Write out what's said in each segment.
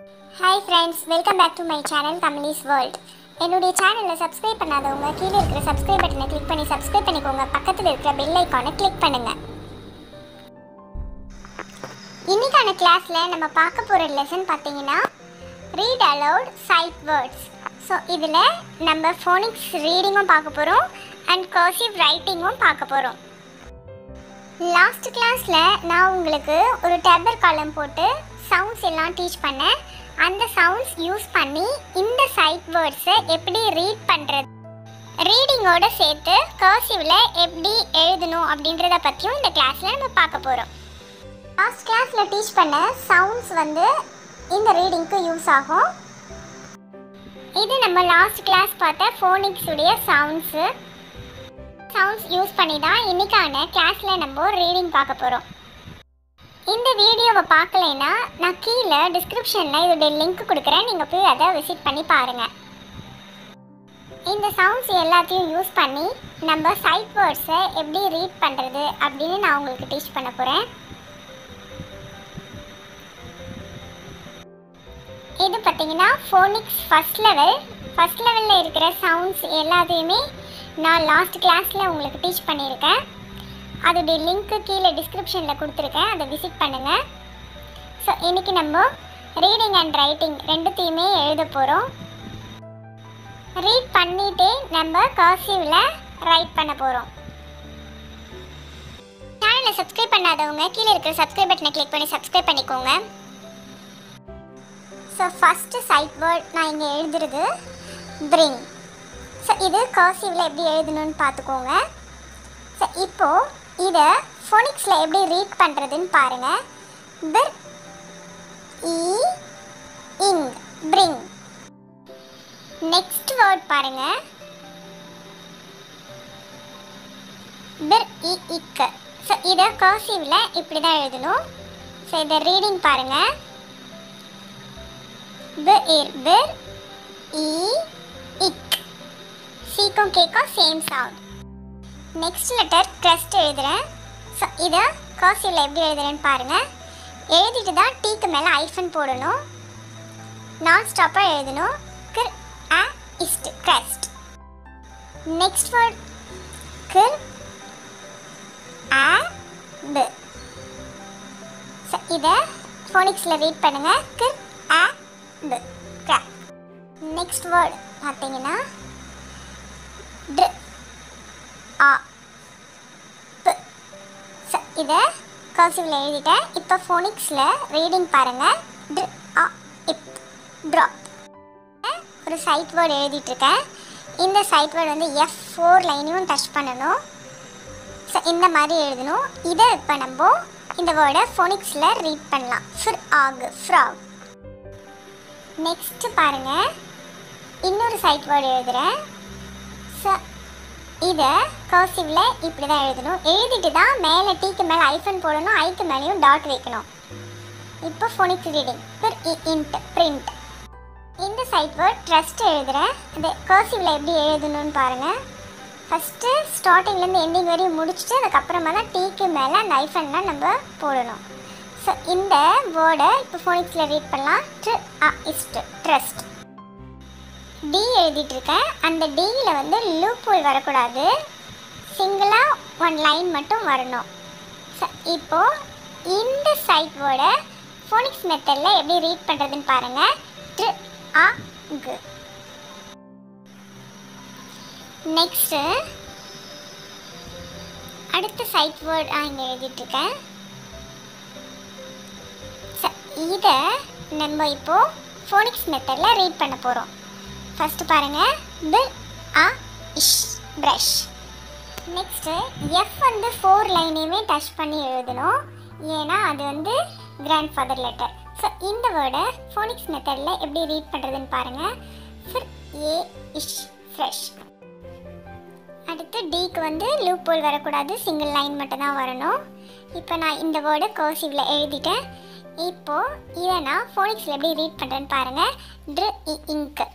hi friends welcome back to my channel Kamali's world என்னுடைய சேனலில் subscribe பண்ணாதவங்க கீழே இருக்கிற சப்ஸ்கிரைப் பட்டனை கிளிக் பண்ணி சப்ஸ்கிரைப் பண்ணிக்கோங்க பக்கத்தில் இருக்கிற பெல் ஐக்கானை கிளிக் பண்ணுங்க இன்னைக்கான கிளாஸில் நம்ம பார்க்க போகிற லெசன் பார்த்தீங்கன்னா read aloud sight words so இதில் நம்ம ஃபோனிக்ஸ் ரீடிங்கும் பார்க்க போகிறோம் அண்ட் கர்சிவ் ரைட்டிங்கும் பார்க்க போகிறோம் லாஸ்ட் கிளாஸில் நான் உங்களுக்கு ஒரு டேபர் காலம் போட்டு சவுண்ட்ஸ் எல்லாம் டீச் பண்ணேன் அந்த சவுண்ட்ஸ் யூஸ் பண்ணி இந்த சைட் வேர்ட்ஸை எப்படி ரீட் பண்ணுறது ரீடிங்கோட சேர்த்து கர்சிவில் எப்படி எழுதணும் அப்படின்றத பற்றியும் இந்த கிளாஸில் நம்ம பார்க்க போகிறோம் லாஸ்ட் கிளாஸில் டீச் பண்ண சவுண்ட்ஸ் வந்து இந்த ரீடிங்க்கு யூஸ் ஆகும் இது நம்ம லாஸ்ட் கிளாஸ் பார்த்த ஃபோனிக்ஸ் உடைய சவுண்ட்ஸு சவுண்ட்ஸ் யூஸ் பண்ணி தான் இன்னைக்கான கிளாஸில் நம்ம ரீடிங் பார்க்க போகிறோம் இந்த வீடியோவை பார்க்கலைன்னா நான் கீழே டிஸ்கிரிப்ஷனில் இதோடைய லிங்க் கொடுக்குறேன் நீங்கள் போய் அதை விசிட் பண்ணி பாருங்கள் இந்த சவுண்ட்ஸ் எல்லாத்தையும் யூஸ் பண்ணி நம்ம சைட் வேர்ட்ஸை எப்படி ரீட் பண்ணுறது அப்படின்னு நான் உங்களுக்கு டீச் பண்ண போகிறேன் இது பார்த்தீங்கன்னா ஃபோனிக்ஸ் ஃபஸ்ட் லெவல் ஃபஸ்ட் லெவலில் இருக்கிற சவுண்ட்ஸ் எல்லாத்தையுமே நான் லாஸ்ட் கிளாஸில் உங்களுக்கு டீச் பண்ணியிருக்கேன் அதோடைய லிங்க்கு கீழே டிஸ்கிரிப்ஷனில் கொடுத்துருக்கேன் அதை விசிட் பண்ணுங்கள் ஸோ இன்றைக்கி நம்ம ரீடிங் அண்ட் ரைட்டிங் ரெண்டுத்தையுமே எழுத போகிறோம் ரீட் பண்ணிகிட்டே நம்ம கர்சிவில் ரைட் பண்ண போகிறோம் சேனலை சப்ஸ்கிரைப் பண்ணாதவங்க கீழே இருக்கிற சப்ஸ்கிரைப் பட்டனை கிளிக் பண்ணி சப்ஸ்கிரைப் பண்ணிக்கோங்க ஸோ ஃபஸ்ட்டு சைட் வேர்ட் நான் இங்கே எழுதுறது பிரிங் ஸோ இது கர்சிவில் எப்படி எழுதணும்னு பார்த்துக்கோங்க ஸோ இப்போது இதை ஃபோனிக்ஸில் எப்படி ரீட் பண்ணுறதுன்னு பாருங்கள் பிர் இ இங் பிரிங் நெக்ஸ்ட் வேர்ட் பாருங்கள் பிர் இ இக்கு ஸோ இதை கர்சிவில் இப்படி தான் எழுதணும் ஸோ இதை ரீடிங் பாருங்கள் பிர் பிர் இ இக் சீக்கும் கேக்கும் same sound next letter trust எழுதுகிறேன் ஸோ இதை கர்சிவில் எப்படி எழுதுறேன்னு பாருங்கள் எழுதிட்டு தான் டீக்கு மேலே ஐஃபன் போடணும் நான் ஸ்டாப்பாக எழுதணும் கிர் அ இஸ்ட் க்ரஸ்ட் நெக்ஸ்ட் வேர்ட் கிர் அ பு ஸோ இதை ஃபோனிக்ஸில் ரீட் பண்ணுங்கள் கிர் அ பு கிராக் நெக்ஸ்ட் வேர்ட் பார்த்தீங்கன்னா ட்ரு ஆ பு ச இதை கர்சிவில் எழுதிட்டேன் இப்போ ஃபோனிக்ஸில் ரீடிங் பாருங்கள் ட்ரு ஆ இப் ட்ராப் ஒரு சைட் வேர்டு எழுதிட்டுருக்கேன் இந்த சைட் வேர்டு வந்து எஃப் ஃபோர் லைனையும் டச் பண்ணணும் ஸோ இந்த மாதிரி எழுதணும் இதை இப்போ நம்ம இந்த வேர்டை ஃபோனிக்ஸில் ரீட் பண்ணலாம் ஃபிர் ஆகு ஃப்ராக் நெக்ஸ்ட்டு பாருங்கள் இன்னொரு சைட் வேர்டு எழுதுகிறேன் ஸோ இதை கர்சிவில் இப்படி தான் எழுதணும் எழுதிட்டு தான் மேலே டீக்கு மேலே ஐஃபன் போடணும் ஐக்கு மேலேயும் டாட் வைக்கணும் இப்போ ஃபோனிக் ரீடிங் பிர் இன்ட் பிரிண்ட் இந்த சைட் வேர்ட் ட்ரஸ்ட் எழுதுகிறேன் இது கர்சிவில் எப்படி எழுதணும்னு பாருங்கள் ஃபஸ்ட்டு ஸ்டார்டிங்லேருந்து எண்டிங் வரையும் முடிச்சுட்டு அதுக்கப்புறமா தான் டீக்கு மேலே அந்த ஐஃபன்லாம் நம்ம போடணும் ஸோ இந்த வேர்டை இப்போ ஃபோனிக்ஸில் ரீட் பண்ணலாம் ட்ரு அ இஸ்ட் ட்ரஸ்ட் டி எழுதிட்டு இருக்கேன் அந்த டியில் வந்து லூப் ஹோல் வரக்கூடாது சிங்கிளாக ஒன் லைன் மட்டும் வரணும் ச- இப்போ இந்த சைட் வேர்டை ஃபோனிக்ஸ் மெத்தடில் எப்படி ரீட் பண்ணுறதுன்னு பாருங்கள் ட்ரு அ கு நெக்ஸ்ட்டு அடுத்த சைட் வேர்ட் இங்கே எழுதிட்டுருக்கேன் இதை நம்ம இப்போது ஃபோனிக்ஸ் மெத்தடில் ரீட் பண்ண போகிறோம் ஃபஸ்ட்டு பாருங்கள் பில் அ இஷ் ப்ரஷ் நெக்ஸ்ட்டு எஃப் வந்து ஃபோர் லைனையுமே டச் பண்ணி எழுதணும் ஏன்னா அது வந்து கிராண்ட் ஃபாதர் லெட்டர் ஸோ இந்த வேர்டை ஃபோனிக்ஸ் மெத்தடில் எப்படி ரீட் பண்ணுறதுன்னு பாருங்கள் ஃபிர் ஏ இஷ் ஃப்ரெஷ் அடுத்து டிக்கு வந்து லூப் போல் வரக்கூடாது சிங்கிள் லைன் மட்டும் தான் வரணும் இப்போ நான் இந்த வேர்டை கர்சிவில் எழுதிட்டேன் இப்போது இதை நான் ஃபோனிக்ஸில் எப்படி ரீட் பண்ணுறேன்னு பாருங்கள் ட்ரு இங்கு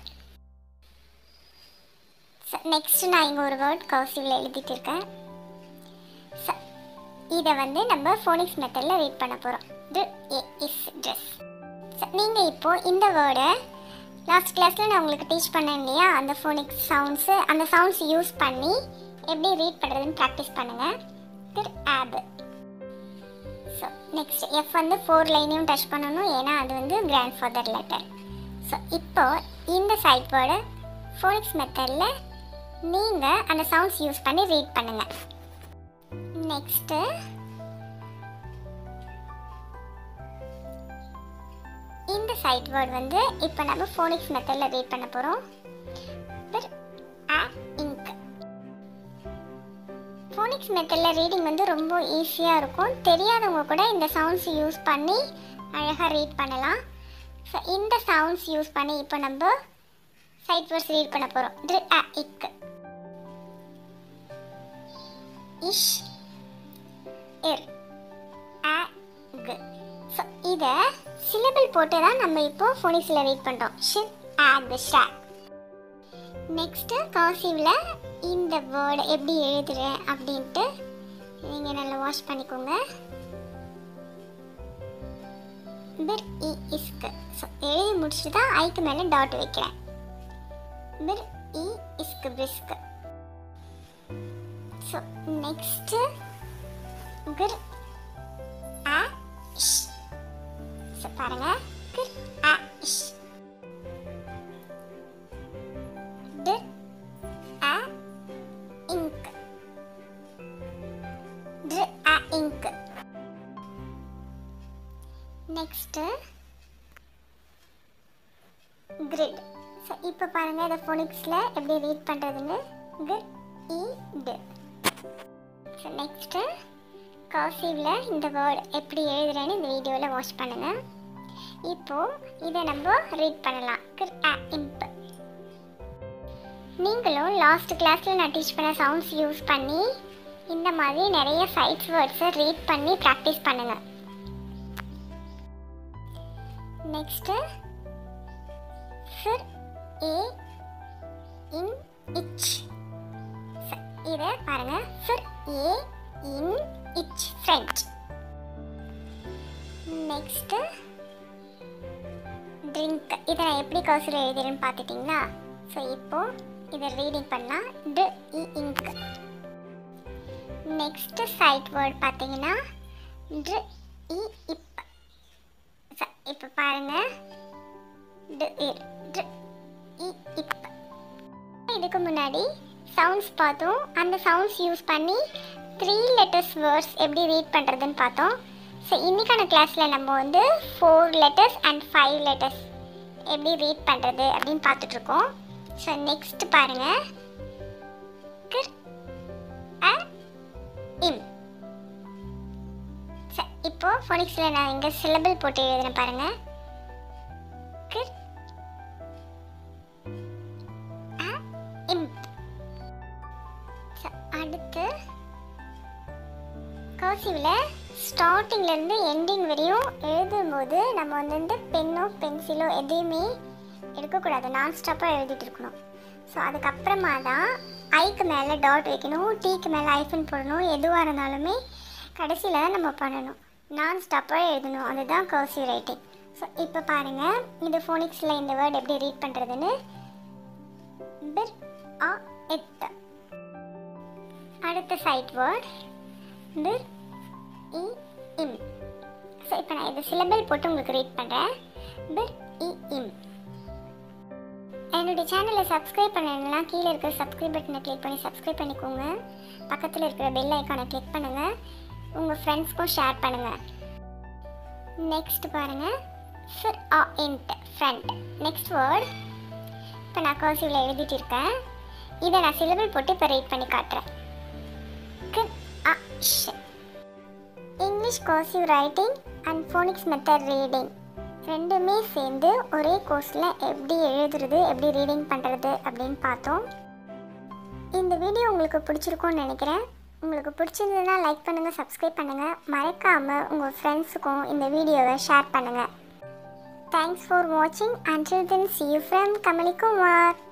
நெக்ஸ்ட் நான் இங்கே ஒரு வேர்ட் கர்சிவில் எழுதிட்டு இருக்கேன் ச- இதை வந்து நம்ம ஃபோனிக்ஸ் மெத்தடில் ரீட் பண்ண போகிறோம் ட்ரு இஸ் ட்ரெஸ் நீங்கள் இப்போது இந்த வேர்டை லாஸ்ட் கிளாஸில் நான் உங்களுக்கு டீச் பண்ணேன் இல்லையா அந்த ஃபோனிக்ஸ் சவுண்ட்ஸு அந்த சவுண்ட்ஸ் யூஸ் பண்ணி எப்படி ரீட் பண்ணுறதுன்னு ப்ராக்டிஸ் பண்ணுங்கள் திர் ஆப் ஸோ நெக்ஸ்ட் எஃப் வந்து ஃபோர் லைனையும் டச் பண்ணணும் ஏன்னா அது வந்து கிராண்ட் ஃபாதர் லெட்டர் ஸோ இப்போ இந்த சைட் வேர்டை ஃபோனிக்ஸ் மெத்தடில் நீங்கள் அந்த சவுண்ட்ஸ் யூஸ் பண்ணி ரீட் பண்ணுங்கள் நெக்ஸ்ட்டு இந்த சைட் வேர்ட் வந்து இப்போ நம்ம ஃபோனிக்ஸ் மெத்தடில் ரீட் பண்ண போகிறோம் இங்க் ஃபோனிக்ஸ் மெத்தடில் ரீடிங் வந்து ரொம்ப ஈஸியாக இருக்கும் தெரியாதவங்க கூட இந்த சவுண்ட்ஸ் யூஸ் பண்ணி அழகாக ரீட் பண்ணலாம் ஸோ இந்த சவுண்ட்ஸ் யூஸ் பண்ணி இப்போ நம்ம சைட் வேர்ட்ஸ் ரீட் பண்ண போகிறோம் ட்ரி அ இக் இஷ் இர் அ கு ஸோ இதை சிலபிள் போட்டு தான் நம்ம இப்போ ஃபோனிக்ஸில் ரீட் பண்ணுறோம் ஷிப் ஆக் ஷாக் நெக்ஸ்ட்டு கர்சிவில் இந்த வேர்டை எப்படி எழுதுறேன் அப்படின்ட்டு நீங்கள் நல்லா வாஷ் பண்ணிக்கோங்க பிர் இ இஸ்க்கு ஸோ எழுதி முடிச்சுட்டு தான் ஐக்கு மேலே டாட் வைக்கிறேன் பிர் இ இஸ்க்கு பிஸ்க்கு ஸோ நெக்ஸ்ட்டு கிர் ஆ ஷ் ஸோ பாருங்க கிர் ஆ ஷ் டிர் ஆ இங்க் டிர் ஆ இங்க் நெக்ஸ்ட்டு கிரிட் ஸோ இப்போ பாருங்கள் இதை ஃபோனிக்ஸில் எப்படி ரீட் பண்ணுறதுன்னு கிர் இ டு ஸோ நெக்ஸ்ட்டு கர்சிவில் இந்த வேர்ட் எப்படி எழுதுறேன்னு இந்த வீடியோவில் வாட்ச் பண்ணுங்கள் இப்போது இதை நம்ம ரீட் பண்ணலாம் கிர் ஆ இம்ப் நீங்களும் லாஸ்ட் கிளாஸில் நான் டீச் பண்ண சவுண்ட்ஸ் யூஸ் பண்ணி இந்த மாதிரி நிறைய சைட்ஸ் வேர்ட்ஸை ரீட் பண்ணி ப்ராக்டிஸ் பண்ணுங்கள் நெக்ஸ்ட்டு ஃபிர் ஏ இன் இச் இதை பாருங்க ஃபிர் ஏ இன் இச் ஃப்ரெண்ட் நெக்ஸ்ட்டு ட்ரிங்க் இதை நான் எப்படி கௌசல் எழுதுறேன்னு பார்த்துட்டிங்களா ஸோ இப்போ இதை ரீடிங் பண்ணால் டு இ இங்க் நெக்ஸ்ட்டு சைட் வேர்ட் பார்த்தீங்கன்னா டு இ இப் இப்போ பாருங்க டு இர் டு இ இப் இதுக்கு முன்னாடி சவுண்ட்ஸ் பார்த்தோம் அந்த சவுண்ட்ஸ் யூஸ் பண்ணி த்ரீ லெட்டர்ஸ் வேர்ட்ஸ் எப்படி ரீட் பண்ணுறதுன்னு பார்த்தோம் ஸோ இன்றைக்கான கிளாஸில் நம்ம வந்து four letters and five letters எப்படி ரீட் பண்ணுறது அப்படின்னு பார்த்துட்ருக்கோம் ஸோ நெக்ஸ்ட் பாருங்கள் கிர் அ இம் ஸோ இப்போ ஃபோனிக்ஸில் நான் இங்கே சிலபிள் போட்டு எழுதுனேன் பாருங்கள் கிர் அ இம் ஸோ அடுத்து கர்சிவில் ஸ்டார்டிங்லேருந்து எண்டிங் வரையும் எழுதும்போது நம்ம வந்து பென்னோ பென்சிலோ எதையுமே எடுக்கக்கூடாது நான் ஸ்டாப்பாக எழுதிட்டு இருக்கணும் ஸோ அதுக்கப்புறமா தான் ஐக்கு மேலே டாட் வைக்கணும் டீக்கு மேலே ஐஃபன் போடணும் எதுவாக இருந்தாலுமே கடைசியில் தான் நம்ம பண்ணணும் நான் ஸ்டாப்பாக எழுதணும் அதுதான் கர்சிவ் ரைட்டிங் ஸோ இப்போ பாருங்கள் இது ஃபோனிக்ஸில் இந்த வேர்ட் எப்படி ரீட் பண்ணுறதுன்னு பிர் ஆ எத் அடுத்த சைட் வேர்ட் பிர் இ இம் ஸோ இப்போ நான் இது சிலபிள் போட்டு உங்களுக்கு ரீட் பண்ணுறேன் பிர் இ இம் என்னுடைய சேனலை சப்ஸ்கிரைப் பண்ணணும்னா கீழே இருக்கிற சப்ஸ்கிரைப் பட்டனை கிளிக் பண்ணி சப்ஸ்கிரைப் பண்ணிக்கோங்க பக்கத்தில் இருக்கிற பெல் ஐக்கானை கிளிக் பண்ணுங்கள் உங்கள் ஃப்ரெண்ட்ஸ்க்கும் ஷேர் பண்ணுங்கள் நெக்ஸ்ட் பாருங்கள் ஃபிர் ஆ இன்ட் ஃப்ரண்ட் நெக்ஸ்ட் வேர்ட் இப்போ நான் கர்சிவில் எழுதிட்டு இருக்கேன் இதை நான் சிலபிள் போட்டு இப்போ ரீட் பண்ணி காட்டுறேன் கின் அ ஷ் English cursive writing and phonics method reading ரெண்டுமே சேர்ந்து ஒரே கோர்ஸில் எப்படி எழுதுறது எப்படி ரீடிங் பண்ணுறது அப்படின்னு பார்த்தோம் இந்த வீடியோ உங்களுக்கு பிடிச்சிருக்கும்னு நினைக்கிறேன் உங்களுக்கு பிடிச்சிருந்ததுன்னா லைக் பண்ணுங்கள் சப்ஸ்கிரைப் பண்ணுங்கள் மறக்காமல் உங்கள் ஃப்ரெண்ட்ஸுக்கும் இந்த வீடியோவை ஷேர் பண்ணுங்கள் தேங்க்ஸ் ஃபார் வாட்சிங் until then see you from Kamali Kumar